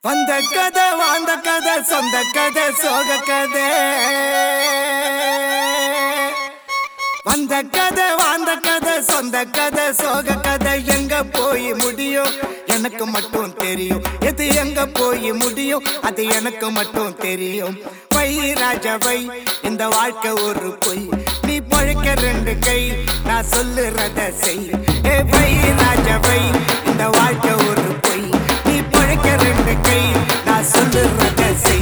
வந்த கதை வாழ்ந்த கதை சொந்த கதை சோக கதை வந்த கதை வாழ்ந்த கதை சொந்த கதை சோக கதை எங்க போய் முடியும் எனக்கு மட்டும் தெரியும் எது எங்க போய் முடியும் அது எனக்கு மட்டும் தெரியும் வை ராஜா வை இந்த வாழ்க்கை ஒரு பொய் நீ பழைக்க ரெண்டு கை நான் சொல்லுறத செய் ஏ வை ராஜா வை இந்த வாழ்க்கை ஒரு பொய் நீ பழைக்க ரெண்டு கை நான் சொல்லுறத செய்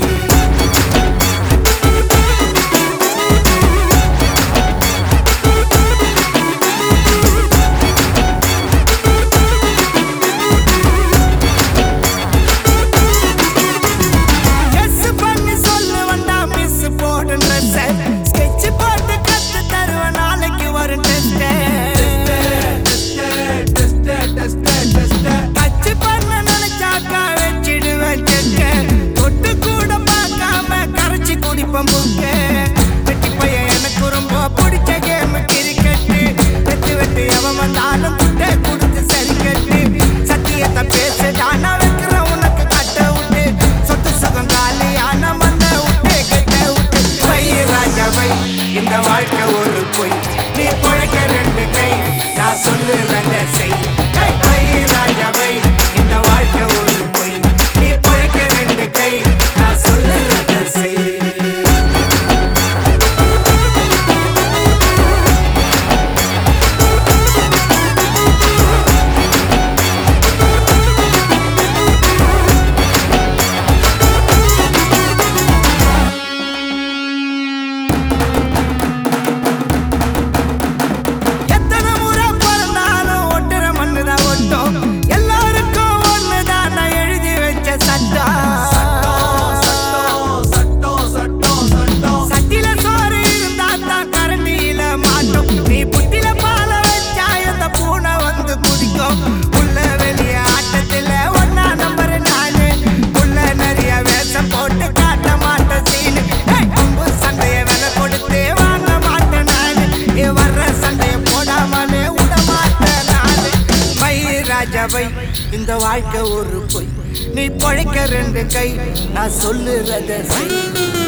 எஸ் பண்ணி சொல்லு வந்தா மிஸ் போடுன்ற சார் ஸ்கெட்ச் போட்டு கத்து தருவேன் நாளைக்கு வரும் டெஸ்ட் டச் பண்ண நினைச்சாக்கா வச்சிடுவேன் செக்க தொட்டு கூட பார்க்காம கரைச்சி குடிப்பேன் புக்க வெட்டி பையன் எனக்கு ரொம்ப பிடிச்ச கேம் கிரிக்கெட்டு வெட்டு வெட்டு எவன் வந்தாலும் குட்டை கொடுத்து சரி கட்டு சத்தியத்தை பேசுடா நான் வைக்கிற உனக்கு கட்ட விட்டு சொத்து சுகம் காலி ஆன மண்ண விட்டு கட்ட விட்டு வை ராஜா வை இந்த வாழ்க்கை ஒரு பொய் நீ பழைக்க ரெண்டு கை நான் சொல்லுறத செய் கை வை ராஜா வை இந்த வாழ்க்கை ஒரு பொய் நீ பழைக்க ரெண்டு கை நான் சொல்லுறத செய் எத்தனை முறை பிறந்தாலும் ஒட்டுற மண்ணுதான் ஒட்டும் எல்லாருக்கும் ஒண்ணுதான் நான் எழுதி வச்ச சட்டம் சட்டில சோறு இருந்தா தான் கரண்டியில மாட்டோம் நீ புட்டில பால வச்சா அந்த பூனை வந்து குடிக்கும் உள்ள வெளிய ஆட்டத்துல ஒன்னா நம்பர் நானு உள்ள நிறைய வேஷம் போட்டு காட்ட மாட்டேன் சீனு ஏய், அம்பு சண்டைய விலை கொடுத்து வாங்க மாட்டேன் நானு ஏ வர்ற சண்டைய போடாமலே விட மாட்டேன் நானு வை ராஜா வை இந்த வாழ்க்கை ஒரு பொய் நீ பழைக்க ரெண்டு கை நான் சொல்லுறத செய்